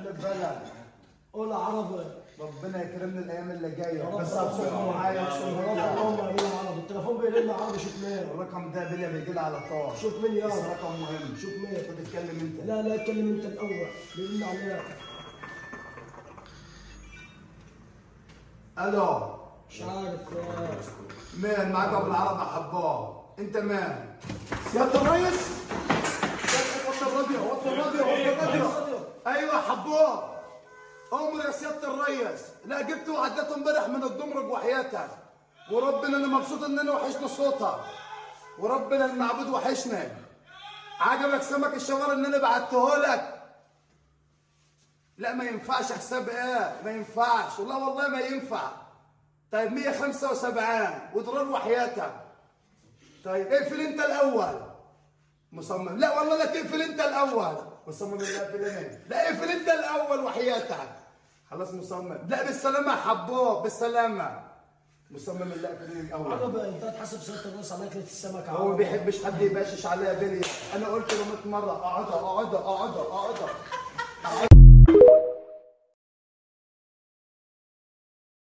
البلد قول عربي ربنا يكرمنا الايام اللي جايه يا رب بس ابصر معايا يا اقسم رب بالله اللهم امين عربي التليفون بيرن عربي شوف مين الرقم ده بيلي بيجي لي على طول شوف مين يا بس رب. رقم مهم شوف مين انت تتكلم انت لا لا اتكلم انت الاول بيرن عليك الو مش عارف يا مين معك ابو العرب حباب انت مين سياده الرئيس وطي الراديو وطي الراديو وطي الراديو ايوه حباب امر يا سياده الرئيس لا جبت وعدته امبارح من الدمرج وحياتك وربنا انا مبسوط ان انا وحشنا صوتها وربنا المعبود وحشنا عجبك سمك الشوار ان انا بعته لك لا ما ينفعش حساب ايه ما ينفعش والله والله ما ينفع طيب 175 وضرار وحياتك طيب اقفل انت الاول مصمم لا والله لا تقفل انت الاول مصمم لا اقفل انا لا اقفل انت الاول وحياتك خلاص مصمم لا بالسلامه يا حبوب بالسلامه مصمم لا اقفل انا الاول عربي انت هتحاسب سياده الرئيس على اكله السمك هو ما بيحبش حد يباشش عليها بلي انا قلت له 100 مره اقعد اقعد اقعد اقعد